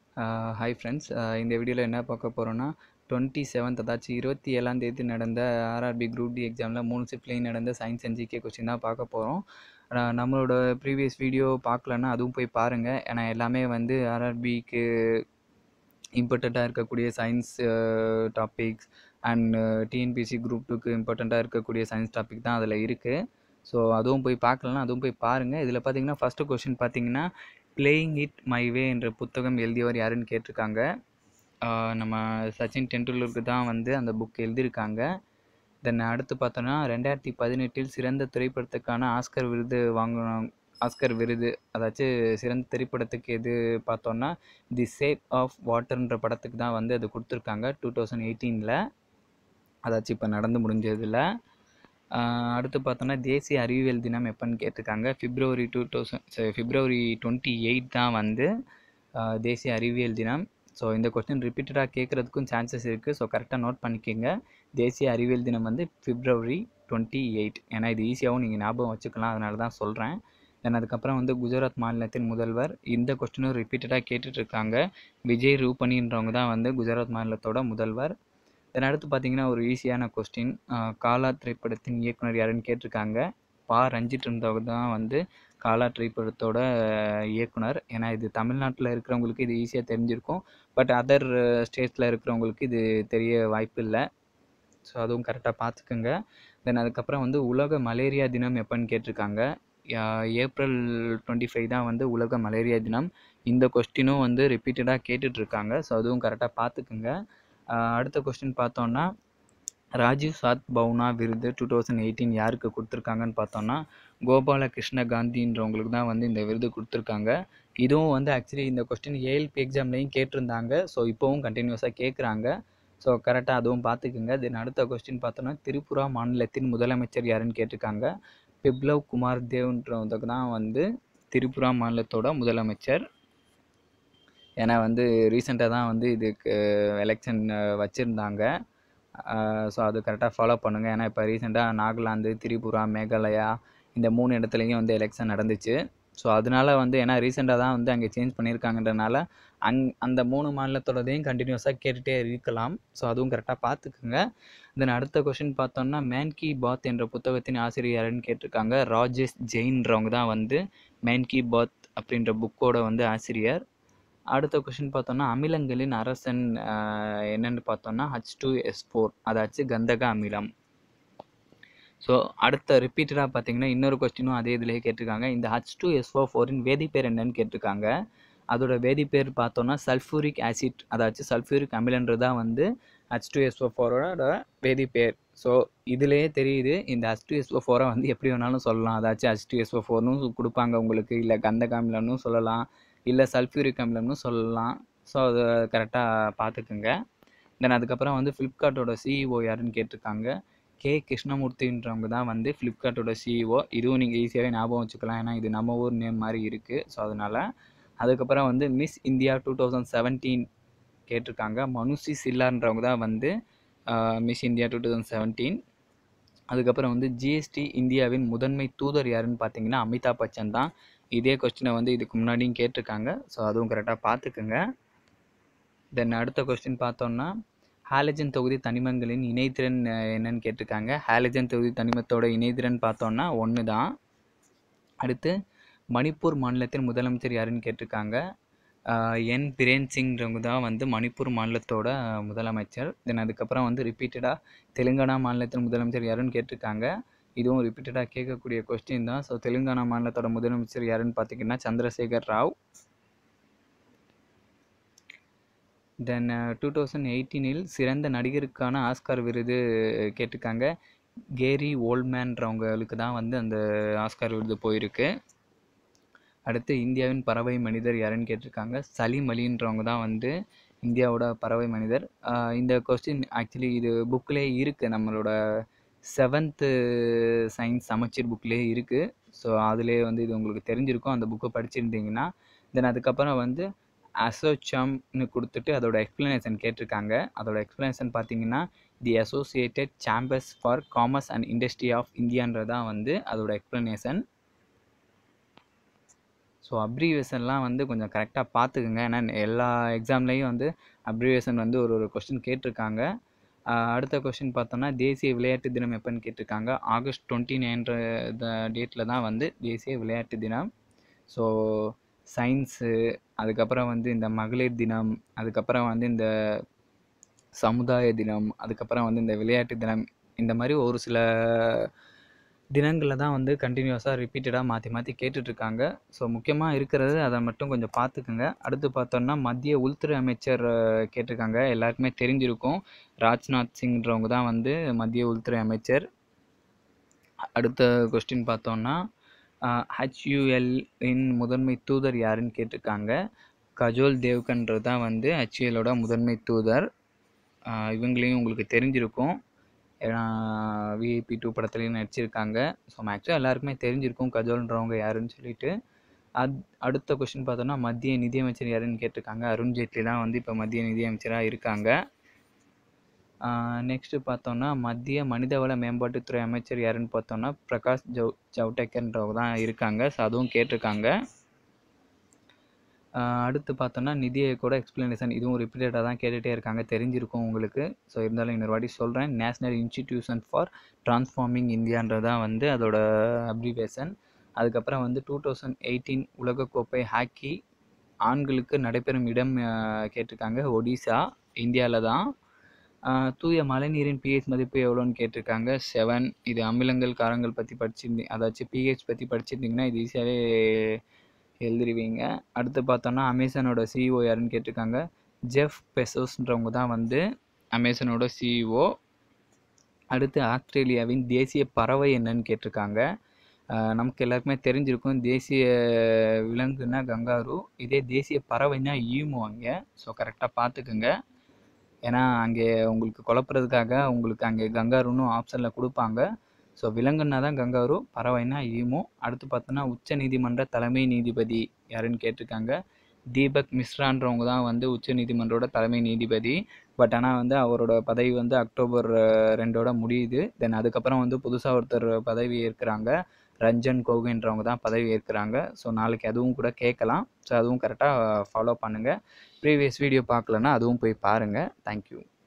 hi friends இந்த வீடியோவில் என்ன பார்க்க போகிறோன்னா டுவெண்ட்டி செவன்த் அதாச்சும் இருபத்தி ஏழாம் தேதி நடந்த ஆர்ஆர்பி குரூப் டி எக்ஸாமில் மூணு ஷிஃப்ட்லேயும் நடந்த சயின்ஸ் அண்ட் ஜிகே கொஸ்டின் தான் பார்க்க போகிறோம் நம்மளோட ப்ரீவியஸ் வீடியோ பார்க்கலன்னா அதுவும் போய் பாருங்கள் ஏன்னா எல்லாமே வந்து ஆர்ஆர்பிக்கு இம்பார்ட்டண்ட்டாக இருக்கக்கூடிய science topics and TNPSC group டூக்கு இம்பார்ட்டண்ட்டாக இருக்கக்கூடிய சயின்ஸ் டாபிக் தான் அதில் இருக்குது ஸோ அதுவும் போய் பார்க்கலன்னா அதுவும் போய் பாருங்கள் இதில் பார்த்தீங்கன்னா ஃபஸ்ட்டு கொஷின் பார்த்தீங்கன்னா பிளேயிங் இட் மை வே என்ற புத்தகம் எழுதியவர் யாருன்னு கேட்டிருக்காங்க நம்ம சச்சின் டெண்டுல்கருக்கு தான் வந்து அந்த புக் எழுதியிருக்காங்க தென் அடுத்து பார்த்தோன்னா ரெண்டாயிரத்தி பதினெட்டில் சிறந்த திரைப்படத்துக்கான ஆஸ்கர் விருது வாங்கணும் ஆஸ்கர் விருது அதாச்சும் சிறந்த திரைப்படத்துக்கு எது பார்த்தோன்னா தி சேப் ஆஃப் வாட்டர்ன்ற படத்துக்கு தான் வந்து அது கொடுத்துருக்காங்க டூ தௌசண்ட் எயிட்டீனில் அதாச்சும் இப்போ நடந்து முடிஞ்சதில் அடுத்து பார்த்தோன்னா தேசிய அறிவியல் தினம் எப்போன்னு கேட்டிருக்காங்க February two thousand February twenty eight தான் வந்து தேசிய அறிவியல் தினம் ஸோ இந்த கொஸ்டின் ரிப்பீட்டடாக கேட்குறதுக்கும் சான்சஸ் இருக்குது ஸோ கரெக்டாக நோட் பண்ணிக்கோங்க தேசிய அறிவியல் தினம் வந்து பிப்ரவரி டுவெண்ட்டி எயிட் ஏன்னா இது ஈஸியாகவும் நீங்கள் ஞாபகம் வச்சுக்கலாம் அதனால தான் சொல்கிறேன் தென் அதுக்கப்புறம் வந்து குஜராத் மாநிலத்தின் முதல்வர் இந்த கொஸ்டினும் ரிப்பீட்டடாக கேட்டுட்ருக்காங்க விஜய் ரூபணின்றவங்க தான் வந்து குஜராத் மாநிலத்தோட முதல்வர் தென் அடுத்து பார்த்தீங்கன்னா ஒரு ஈஸியான கொஸ்டின் காலா திரைப்படத்தின் இயக்குனர் யாருன்னு கேட்டிருக்காங்க பா ரஞ்சித் இருந்தவங்க தான் வந்து காலா திரைப்படத்தோட இயக்குனர் ஏன்னா இது தமிழ்நாட்டில் இருக்கிறவங்களுக்கு இது ஈஸியாக தெரிஞ்சிருக்கும் பட் அதர் ஸ்டேட்ஸில் இருக்கிறவங்களுக்கு இது தெரிய வாய்ப்பு இல்லை ஸோ அதுவும் கரெக்டாக பார்த்துக்குங்க தென் அதுக்கப்புறம் வந்து உலக மலேரியா தினம் எப்போன்னு கேட்டிருக்காங்க ஏப்ரல் டுவெண்ட்டி ஃபைவ் தான் வந்து உலக மலேரியா தினம் இந்த கொஸ்டினும் வந்து ரிப்பீட்டடாக கேட்டுட்ருக்காங்க ஸோ அதுவும் கரெக்டாக பார்த்துக்குங்க அடுத்த கொஸ்டின் பார்த்தோன்னா ராஜீவ் சாத் பவுனா விருது டூ தௌசண்ட் எயிட்டீன் யாருக்கு கொடுத்துருக்காங்கன்னு பார்த்தோன்னா கோபால கிருஷ்ண காந்தின்றவங்களுக்கு தான் வந்து இந்த விருது கொடுத்துருக்காங்க இதுவும் வந்து ஆக்சுவலி இந்த கொஸ்டின் ஏஎல்பி எக்ஸாம்லேயும் கேட்டிருந்தாங்க ஸோ இப்போவும் கண்டினியூஸாக கேட்குறாங்க ஸோ கரெக்டாக அதுவும் பார்த்துக்குங்க தென் அடுத்த கொஸ்டின் பார்த்தோன்னா திரிபுரா மாநிலத்தின் முதலமைச்சர் யாருன்னு கேட்டிருக்காங்க பிப்லவ் குமார் தேவ்ன்றவங்க தான் வந்து திரிபுரா மாநிலத்தோட முதலமைச்சர் ஏன்னா வந்து ரீசெண்டாக தான் வந்து இதுக்கு எலெக்ஷன் வச்சுருந்தாங்க ஸோ அது கரெக்டாக ஃபாலோ பண்ணுங்கள் ஏன்னா இப்போ ரீசெண்டாக நாகாலாந்து திரிபுரா மேகாலயா இந்த மூணு இடத்துலையும் வந்து எலெக்ஷன் நடந்துச்சு ஸோ அதனால வந்து ஏன்னா ரீசெண்டாக தான் வந்து அங்கே சேஞ்ச் பண்ணியிருக்காங்கன்றனால அங் அந்த மூணு மாநிலத்தோடதையும் கண்டினியூஸாக கேட்டுகிட்டே இருக்கலாம் ஸோ அதுவும் கரெக்டாக பார்த்துக்குங்க தென் அடுத்த கொஷின் பார்த்தோன்னா மேன் கி பாத் என்ற புத்தகத்தின் ஆசிரியர் யாருன்னு கேட்டிருக்காங்க ராஜேஷ் ஜெயின்றவங்க தான் வந்து மேன் கி பாத் அப்படின்ற புக்கோட வந்து ஆசிரியர் அடுத்த கொஷின் பார்த்தோன்னா அமிலங்களின் அரசன் என்னென்னு பார்த்தோன்னா ஹச் டூ எஸ் ஃபோர் அதாச்சும் கந்தக அமிலம் ஸோ அடுத்த ரிப்பீட்டடாக பார்த்தீங்கன்னா இன்னொரு கொஸ்டினும் அதே இதிலேயே கேட்டிருக்காங்க இந்த ஹச் டூ எஸ் ஓ ஃபோரின் வேதிப்பேர் என்னன்னு கேட்டிருக்காங்க அதோட வேதிப்பேர் பார்த்தோன்னா சல்ஃபூரிக் ஆசிட் அதாச்சும் சல்ஃபூரிக் அமிலன்றது தான் வந்து ஹச் டூ எஸ் ஓ ஃபோரோட வேதிப்பேர் ஸோ இதுலேயே தெரியுது இந்த ஹச் டூ எஸ் ஓ ஃபோரை வந்து எப்படி வேணாலும் சொல்லலாம் அதாச்சும் ஹச் டூ எஸ் ஓ ஃபோர்னு கொடுப்பாங்க உங்களுக்கு இல்லை கந்தக அமிலம்னு சொல்லலாம் இல்லை சல்ஃபியூரிக் அமிலம்னு சொல்லலாம் ஸோ அதை கரெக்டாக பார்த்துக்குங்க தென் அதுக்கப்புறம் வந்து ஃப்ளிப்கார்ட்டோட சிஇஓ யாருன்னு கேட்டிருக்காங்க கே கிருஷ்ணமூர்த்தின்றவங்க தான் வந்து ஃப்ளிப்கார்ட்டோட சிஇஓ இதுவும் நீங்கள் ஈஸியாகவே ஞாபகம் வச்சுக்கலாம் ஏன்னா இது நம்ம ஊர் நேம் மாதிரி இருக்குது ஸோ அதனால் அதுக்கப்புறம் வந்து Miss India two thousand seventeen கேட்டிருக்காங்க மனுஷி சில்லான்றவங்க தான் வந்து Miss India two thousand seventeen அதுக்கப்புறம் வந்து ஜிஎஸ்டி இந்தியாவின் முதன்மை தூதர் யாருன்னு பார்த்தீங்கன்னா அமிதாப் பச்சன் தான் இதே கொஸ்டினை வந்து இதுக்கு முன்னாடியும் கேட்டிருக்காங்க ஸோ அதுவும் கரெக்டாக பார்த்துக்குங்க தென் அடுத்த கொஸ்டின் பார்த்தோன்னா ஹாலஜன் தொகுதி தனிமங்களின் இணைத்திறன் என்னன்னு கேட்டிருக்காங்க ஹாலஜன் தொகுதி தனிமத்தோட இணைத்திறன் பார்த்தோன்னா ஒன்று தான் அடுத்து மணிப்பூர் மாநிலத்தின் முதலமைச்சர் யாருன்னு கேட்டிருக்காங்க என் பிரேன் சிங்ன்றவங்க தான் வந்து மணிப்பூர் மாநிலத்தோட முதலமைச்சர் தென் அதுக்கப்புறம் வந்து ரிப்பீட்டடாக தெலுங்கானா மாநிலத்தின் முதலமைச்சர் யாருன்னு கேட்டிருக்காங்க இதுவும் ரிப்பீட்டடாக கேட்கக்கூடிய கொஸ்டின் தான் ஸோ தெலுங்கானா மாநிலத்தோட முதலமைச்சர் யாருன்னு பார்த்தீங்கன்னா Chandrasekhar Rao then two thousand எயிட்டீனில் சிறந்த நடிகருக்கான ஆஸ்கார் விருது கேட்டிருக்காங்க கேரி ஓல்மேன்றவங்களுக்கு தான் வந்து அந்த ஆஸ்கார் விருது போயிருக்கு அடுத்து இந்தியாவின் பறவை மனிதர் யாருன்னு கேட்டிருக்காங்க சலீம் அலின்றவங்க தான் வந்து இந்தியாவோட பறவை மனிதர் இந்த கொஸ்டின் ஆக்சுவலி இது புக்கிலே இருக்குது நம்மளோட செவன்த்து சயின்ஸ் சமச்சீர் புக்லேயே இருக்குது ஸோ அதிலே வந்து இது உங்களுக்கு தெரிஞ்சிருக்கும் அந்த புக்கை படிச்சிருந்தீங்கன்னா தென் அதுக்கப்புறம் வந்து அசோச்சம்னு கொடுத்துட்டு அதோட எக்ஸ்ப்ளனேஷன் கேட்டிருக்காங்க அதோட எக்ஸ்ப்ளனேஷன் பார்த்தீங்கன்னா the Associated Chambers for Commerce and Industry of இந்தியான்றதான் வந்து அதோட எக்ஸ்ப்ளனேஷன் ஸோ அப்ரிவேஷன்லாம் வந்து கொஞ்சம் கரெக்டாக பார்த்துக்குங்க ஏன்னா எல்லா எக்ஸாம்லேயும் வந்து அப்ரிவேஷன் வந்து ஒரு ஒரு கொஸ்டின் கேட்டிருக்காங்க ஆஹ் அடுத்த கொஸ்டின் பார்த்தோம்னா தேசிய விளையாட்டு தினம் எப்போன்னு கேட்டிருக்காங்க ஆகஸ்ட் டுவெண்ட்டி நைன்ற டேட்டில் தான் வந்து தேசிய விளையாட்டு தினம் ஸோ சயின்ஸு அதுக்கப்புறம் வந்து இந்த மகளிர் தினம் அதுக்கப்புறம் வந்து இந்த சமுதாய தினம் அதுக்கப்புறம் வந்து இந்த விளையாட்டு தினம் இந்த மாதிரி ஒரு சில தினங்களில் தான் வந்து கண்டினியூஸாக ரிப்பீட்டடாக மாற்றி மாற்றி கேட்டுட்ருக்காங்க ஸோ முக்கியமாக இருக்கிறது அதை மட்டும் கொஞ்சம் பார்த்துக்குங்க அடுத்து பார்த்தோம்னா மத்திய உள்துறை அமைச்சர் அஹ், கேட்டிருக்காங்க எல்லாருக்குமே தெரிஞ்சிருக்கும் ராஜ்நாத் சிங்ன்றவங்க தான் வந்து மத்திய உள்துறை அமைச்சர் அடுத்த கொஸ்டின் பார்த்தோம்னா ஹெச்யூஎல் இன் முதன்மை தூதர் யாருன்னு கேட்டிருக்காங்க கஜோல் தேவ்கன்றது தான் வந்து ஹெச்யூஎலோட முதன்மை தூதர் ஆஹ் இவங்களையும் உங்களுக்கு தெரிஞ்சிருக்கும் ஏன்னா விஐபி டூ படத்துலையும் நடிச்சிருக்காங்க ஸோ மேக்ஸிமம் எல்லாருக்குமே தெரிஞ்சிருக்கும் கஜோல்ன்றவங்க யாருன்னு சொல்லிட்டு அத் அடுத்த கொஸ்டின் பார்த்தோம்னா மத்திய நிதியமைச்சர் யாருன்னு கேட்டிருக்காங்க அருண் ஜேட்லி தான் வந்து இப்போ மத்திய நிதியமைச்சராக இருக்காங்க நெக்ஸ்ட்டு பார்த்தோம்னா மத்திய மனிதவள மேம்பாட்டுத்துறை அமைச்சர் யாருன்னு பார்த்தோம்னா பிரகாஷ் ஜவ் ஜவ்டேக்கர்ன்றவங்க தான் இருக்காங்க ஸோ அதுவும் கேட்டிருக்காங்க ஆஹ் அடுத்து பார்த்தோம்னா நிதி ஆயோக்கோட எக்ஸ்பிளனேஷன் இதுவும் ரிப்பீட்டடாக தான் கேட்டுகிட்டே இருக்காங்க தெரிஞ்சிருக்கும் உங்களுக்கு ஸோ இருந்தாலும் இன்னொரு வாட்டி சொல்கிறேன் நேஷ்னல் இன்ஸ்டிடியூஷன் ஃபார் டிரான்ஸ்ஃபார்மிங் இந்தியான்றது தான் வந்து அதோட அப்ரிவேஷன் அதுக்கப்புறம் வந்து டூ தௌசண்ட் எயிட்டீன் உலகக்கோப்பை ஹாக்கி ஆண்களுக்கு நடைபெறும் இடம் ஆஹ் கேட்டிருக்காங்க ஒடிசா இந்தியாவில் தான் ஆஹ் தூய மழைநீரின் பிஹெச் மதிப்பு எவ்வளோன்னு கேட்டிருக்காங்க செவன் இது அமிலங்கள் காரங்கள் பற்றி படிச்சிருந்தீங்க அதாச்சும் பிஹெச் பற்றி படிச்சிருந்தீங்கன்னா இது ஈஸியாகவே எழுதிருவீங்க அடுத்து பார்த்தோம்னா அமேசானோட சிஇஓ யாருன்னு கேட்டிருக்காங்க ஜெஃப் பெசோஸ்ன்றவங்க தான் வந்து அமேசானோட சிஇஓ அடுத்து ஆஸ்திரேலியாவின் தேசிய பறவை என்னன்னு கேட்டிருக்காங்க ஆஹ் நமக்கு எல்லாருக்குமே தெரிஞ்சிருக்கும் தேசிய விலங்குனா கங்காரு இதே தேசிய பறவைனா ஈமு அங்கே ஸோ கரெக்டாக பார்த்துக்குங்க ஏன்னா அங்கே உங்களுக்கு குழப்புறதுக்காக உங்களுக்கு அங்கே கங்காருன்னு ஆப்ஷனில் கொடுப்பாங்க ஸோ விலங்குன்னா தான் கங்காரு பறவைனா ஈமு அடுத்து பார்த்தோன்னா உச்ச நீதிமன்ற தலைமை நீதிபதி யாருன்னு கேட்டிருக்காங்க தீபக் மிஸ்ரான்றவங்க தான் வந்து உச்ச நீதிமன்றோட தலைமை நீதிபதி பட் ஆனால் வந்து அவரோட பதவி வந்து அக்டோபர் அஹ், ரெண்டோட முடியுது தென் அதுக்கப்புறம் வந்து புதுசாக ஒருத்தர் பதவி ஏற்கிறாங்க ரஞ்சன் கோகுன்றவங்க தான் பதவி ஏற்கிறாங்க ஸோ நாளைக்கு அதுவும் கூட கேட்கலாம் ஸோ அதுவும் கரெக்டாக ஃபாலோ பண்ணுங்கள் ப்ரீவியஸ் வீடியோ பார்க்கலன்னா அதுவும் போய் பாருங்கள் தேங்க்யூ